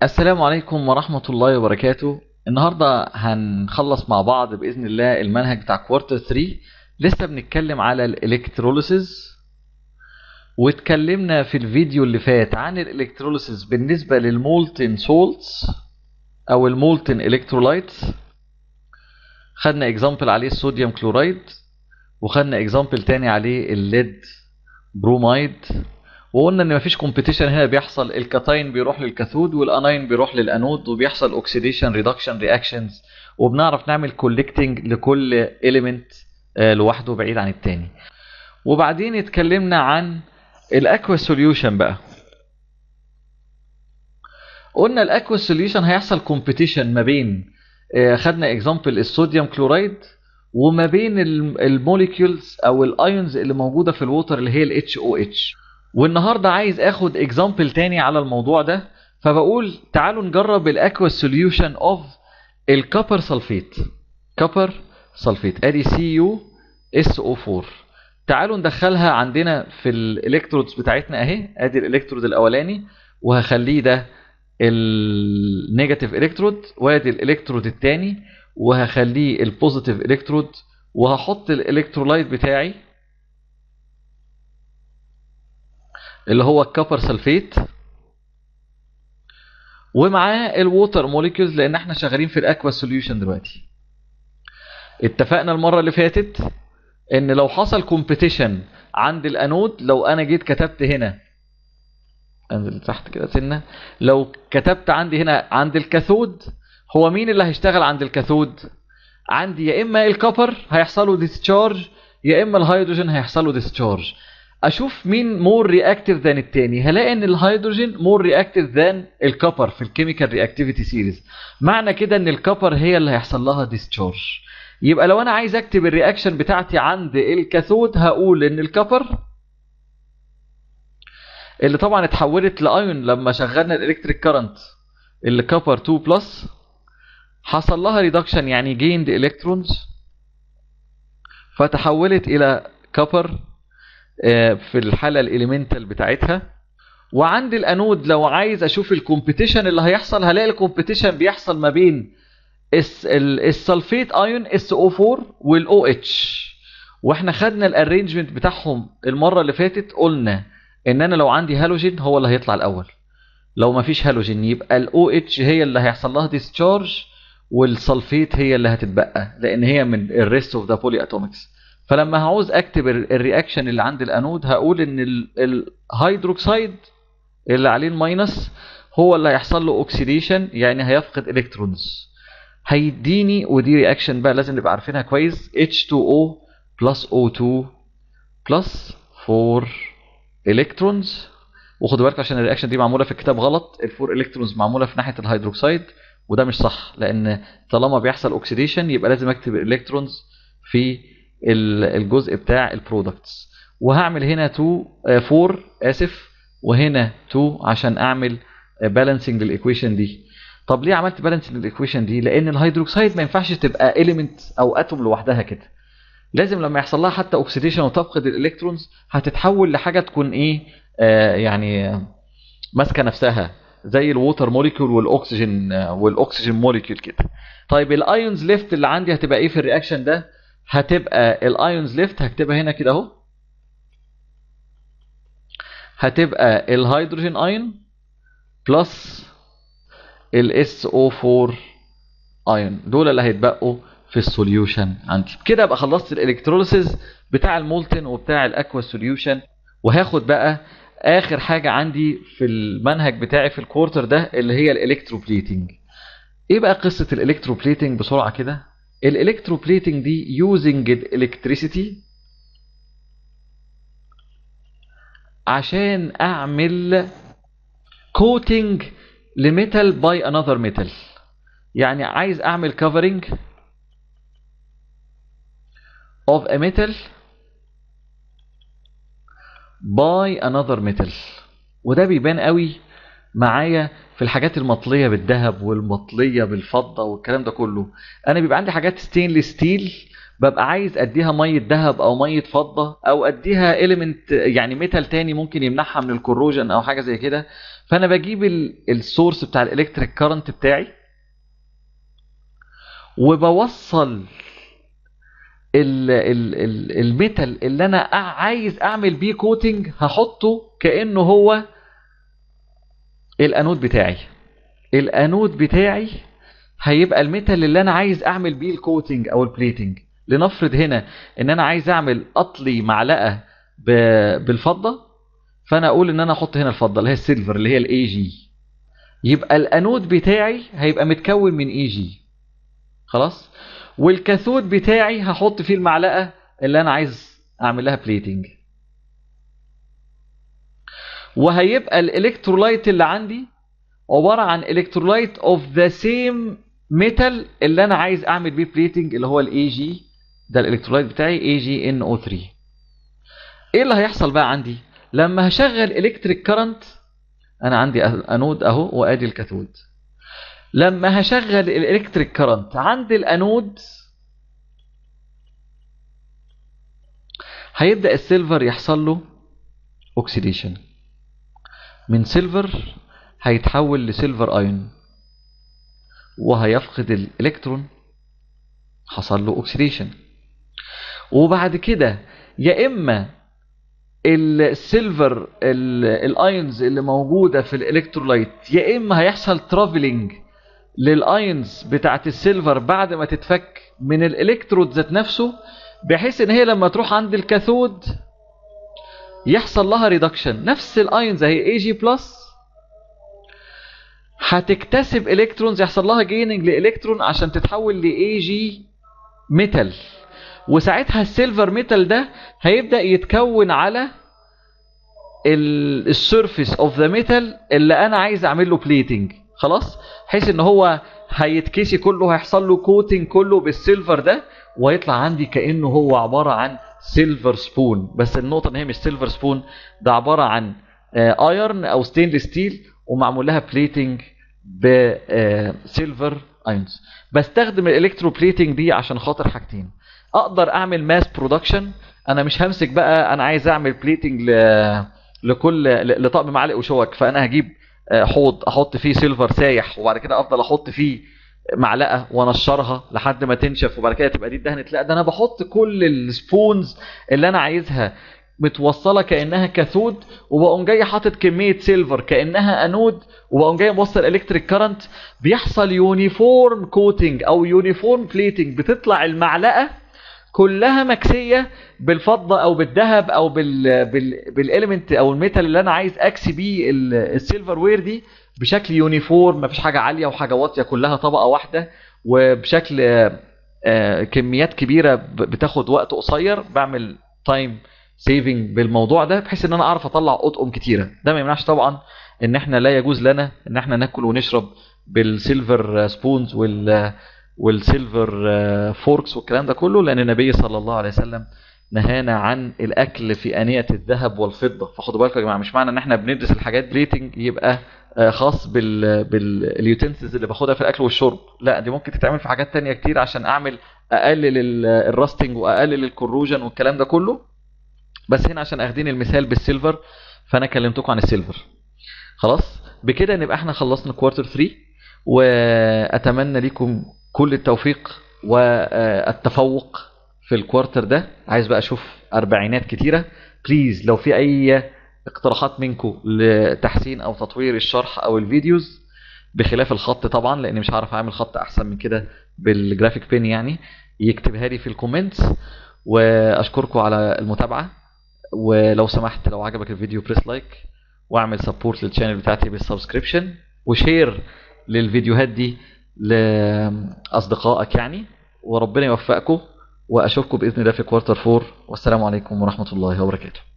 السلام عليكم ورحمة الله وبركاته النهاردة هنخلص مع بعض بإذن الله المنهج بتاع كوارتر 3 لسه بنتكلم على الالكتروليسيس واتكلمنا في الفيديو اللي فات عن الالكتروليسيس بالنسبة للمولتن سولتس او المولتن الكترولايتس خدنا اكزامبل عليه الصوديوم كلورايد وخدنا اكزامبل تاني عليه الليد برومايد وقلنا ان مفيش كومبيتيشن هنا بيحصل الكاتاين بيروح للكاثود والاناين بيروح للانود وبيحصل اوكسيديشن ريدكشن رياكشنز وبنعرف نعمل كولكتنج لكل اليمنت لوحده بعيد عن التاني وبعدين اتكلمنا عن الاكوا سوليوشن بقى قلنا الاكوا سوليوشن هيحصل كومبيتيشن ما بين خدنا اكزامبل الصوديوم كلورايد وما بين الموليكيولز او الايونز اللي موجوده في الووتر اللي هي الاتش او اتش والنهارده عايز اخد اكزامبل تاني على الموضوع ده فبقول تعالوا نجرب الاكوا سوليوشن اوف الكوبر سلفيت كوبر سلفيت ادي سي يو اس او 4 تعالوا ندخلها عندنا في الالكترودز بتاعتنا اهي ادي الالكترود الاولاني وهخليه ده النيجاتيف الكترود وادي الالكترود الثاني وهخليه البوزيتيف الكترود وهحط الالكترولايت بتاعي اللي هو الكوبر سلفيت ومعاه الووتر موليكيولز لان احنا شغالين في الاكوا سوليوشن دلوقتي اتفقنا المره اللي فاتت ان لو حصل كومبيتيشن عند الانود لو انا جيت كتبت هنا انزل تحت كده سنه لو كتبت عندي هنا عند الكاثود هو مين اللي هيشتغل عند الكاثود عندي يا اما الكوبر هيحصل له ديسشارج يا اما الهيدروجين هيحصل له ديسشارج اشوف مين مور رياكتيف ذان التاني هلاقي ان الهيدروجين مور رياكتيف ذان الكوبر في الكيميكال رياكتيفيتي سيريز معنى كده ان الكوبر هي اللي هيحصل لها ديسشارج يبقى لو انا عايز اكتب الرياكشن بتاعتي عند الكاثود هقول ان الكوبر اللي طبعا اتحولت لايون لما شغلنا الالكتريك كارنت اللي كوبر 2 بلس حصل لها ريدكشن يعني جيند الكترونز فتحولت الى كوبر في الحاله الاليمنتال بتاعتها وعند الانود لو عايز اشوف الكومبيتيشن اللي هيحصل هلاقي الكومبيتيشن بيحصل ما بين السلفيت ايون اس او 4 والاو اتش واحنا خدنا الارينجمنت بتاعهم المره اللي فاتت قلنا ان انا لو عندي هالوجين هو اللي هيطلع الاول لو ما فيش هالوجين يبقى الاو اتش هي اللي هيحصل لها ديسشارج والسلفيت هي اللي هتتبقى لان هي من الريست اوف ذا بولي اتوميكس فلما هعوز اكتب الرياكشن اللي عند الانود هقول ان الهيدروكسيد اللي عليه الماينس هو اللي هيحصل له اوكسيديشن يعني هيفقد الكترونز هيديني ودي رياكشن بقى لازم نبقى عارفينها كويس H2O plus O2 plus 4 الكترونز وخدوا بالكم عشان الرياكشن دي معموله في الكتاب غلط الفور الكترونز معموله في ناحيه الهيدروكسيد وده مش صح لان طالما بيحصل اوكسيديشن يبقى لازم اكتب الالكترونز في الجزء بتاع البرودكتس وهعمل هنا 2 4 اسف وهنا 2 عشان اعمل بالانسنج للايكويشن دي طب ليه عملت بالانسنج للايكويشن دي لان الهيدروكسيد ما ينفعش تبقى اليمنت او اتوم لوحدها كده لازم لما يحصل لها حتى اوكسيديشن وتفقد الالكترونز هتتحول لحاجه تكون ايه آه يعني ماسكه نفسها زي الووتر موليكيول والاكسجين والاكسجين موليكيول كده طيب الايونز ليفت اللي عندي هتبقى ايه في الرياكشن ده هتبقى الايونز ليفت هكتبها هنا كده اهو هتبقى الهيدروجين ايون بلس الاس او 4 ايون دول اللي هيتبقوا في السوليوشن عندي كده ابقى خلصت الالكتروليسيس بتاع المولتن وبتاع الاكوا سوليوشن وهاخد بقى اخر حاجه عندي في المنهج بتاعي في الكورتر ده اللي هي الالكتروبليتنج ايه بقى قصه الالكتروبليتنج بسرعه كده الالكتروبليتنج دي using electricity عشان اعمل coating لميتال باي another metal يعني عايز اعمل covering of a metal by another metal وده بيبان قوي معايا في الحاجات المطليه بالذهب والمطليه بالفضه والكلام ده كله انا بيبقى عندي حاجات ستينلس ستيل ببقى عايز اديها ميه ذهب او ميه فضه او اديها اليمنت يعني ميتال تاني ممكن يمنعها من الكروجن او حاجه زي كده فانا بجيب السورس بتاع الالكتريك كارنت بتاعي وبوصل ال ال ال الميتال اللي انا عايز اعمل بيه كوتنج هحطه كانه هو الانود بتاعي الانود بتاعي هيبقى الميتال اللي انا عايز اعمل بيه الكوتنج او البليتنج لنفرض هنا ان انا عايز اعمل اطلي معلقه بالفضه فانا اقول ان انا احط هنا الفضه اللي هي السيلفر اللي هي الاي جي يبقى الانود بتاعي هيبقى متكون من اي جي خلاص والكاثود بتاعي هحط فيه المعلقه اللي انا عايز اعمل لها بليتنج وهيبقى الالكترولايت اللي عندي عباره عن الكترولايت اوف ذا سيم ميتال اللي انا عايز اعمل بيه بليتنج اللي هو الاي جي ده الالكترولايت بتاعي اي جي ان او 3 ايه اللي هيحصل بقى عندي لما هشغل الكتريك كارنت انا عندي انود اهو وادي الكاثود لما هشغل الالكتريك كارنت عند الانود هيبدا السيلفر يحصل له اوكسيديشن من سيلفر هيتحول لسيلفر ايون وهيفقد الالكترون حصل له اوكسيديشن وبعد كده يا اما السيلفر الايونز اللي موجوده في الالكترولايت يا اما هيحصل ترافلنج للايونز بتاعت السيلفر بعد ما تتفك من الالكترود ذات نفسه بحيث ان هي لما تروح عند الكاثود يحصل لها ريدكشن نفس الايونز هي اي جي بلس هتكتسب الكترونز يحصل لها جيننج لالكترون عشان تتحول لاي جي ميتال وساعتها السيلفر ميتال ده هيبدا يتكون على السيرفيس اوف ذا ميتال اللي انا عايز اعمل له بليتنج خلاص بحيث ان هو هيتكسي كله هيحصل له كوتنج كله بالسيلفر ده وهيطلع عندي كانه هو عباره عن سيلفر سبون بس النقطه ان هي مش سيلفر سبون ده عباره عن ايرن او ستينلس ستيل ومعمول لها بليتنج بسيلفر ايونز بستخدم الالكترو بليتنج دي عشان خاطر حاجتين اقدر اعمل ماس برودكشن انا مش همسك بقى انا عايز اعمل بليتنج ل... لكل لطقم معالق وشوك فانا هجيب حوض احط فيه سيلفر سايح وبعد كده افضل احط فيه معلقه وانشرها لحد ما تنشف وبعد كده تبقى دي اتدهنت لا ده انا بحط كل السبونز اللي انا عايزها متوصله كانها كاثود وبقوم جاي حاطط كميه سيلفر كانها انود وبقوم جاي موصل الكتريك كارنت بيحصل يونيفورم كوتنج او يونيفورم بليتنج بتطلع المعلقه كلها مكسيه بالفضه او بالذهب او بال بال بالاليمنت او الميتال اللي انا عايز اكسي بيه السيلفر وير دي بشكل يونيفورم مفيش حاجه عاليه وحاجه واطيه كلها طبقه واحده وبشكل كميات كبيره بتاخد وقت قصير بعمل تايم سيفنج بالموضوع ده بحيث ان انا اعرف اطلع اطقم كتيره ده ما يمنعش طبعا ان احنا لا يجوز لنا ان احنا ناكل ونشرب بالسيلفر سبونز وال والسيلفر فوركس والكلام ده كله لان النبي صلى الله عليه وسلم نهانا عن الاكل في انيه الذهب والفضه فخدوا بالكم يا جماعه مش معنى ان احنا بندرس الحاجات بليتنج يبقى خاص بال باليوتنسز اللي باخدها في الاكل والشرب لا دي ممكن تتعمل في حاجات تانية كتير عشان اعمل اقلل الراستنج واقلل الكروجن والكلام ده كله بس هنا عشان اخدين المثال بالسيلفر فانا كلمتكم عن السيلفر خلاص بكده نبقى احنا خلصنا كوارتر 3 واتمنى لكم كل التوفيق والتفوق في الكوارتر ده عايز بقى اشوف اربعينات كتيره بليز لو في اي اقتراحات منكم لتحسين او تطوير الشرح او الفيديوز بخلاف الخط طبعا لاني مش هعرف اعمل خط احسن من كده بالجرافيك بين يعني يكتبها لي في الكومنتس واشكركم على المتابعه ولو سمحت لو عجبك الفيديو بريس لايك واعمل سبورت للشانل بتاعتي بالسبسكريبشن وشير للفيديوهات دي لاصدقائك يعني وربنا يوفقكم واشوفكم باذن الله في كوارتر 4 والسلام عليكم ورحمه الله وبركاته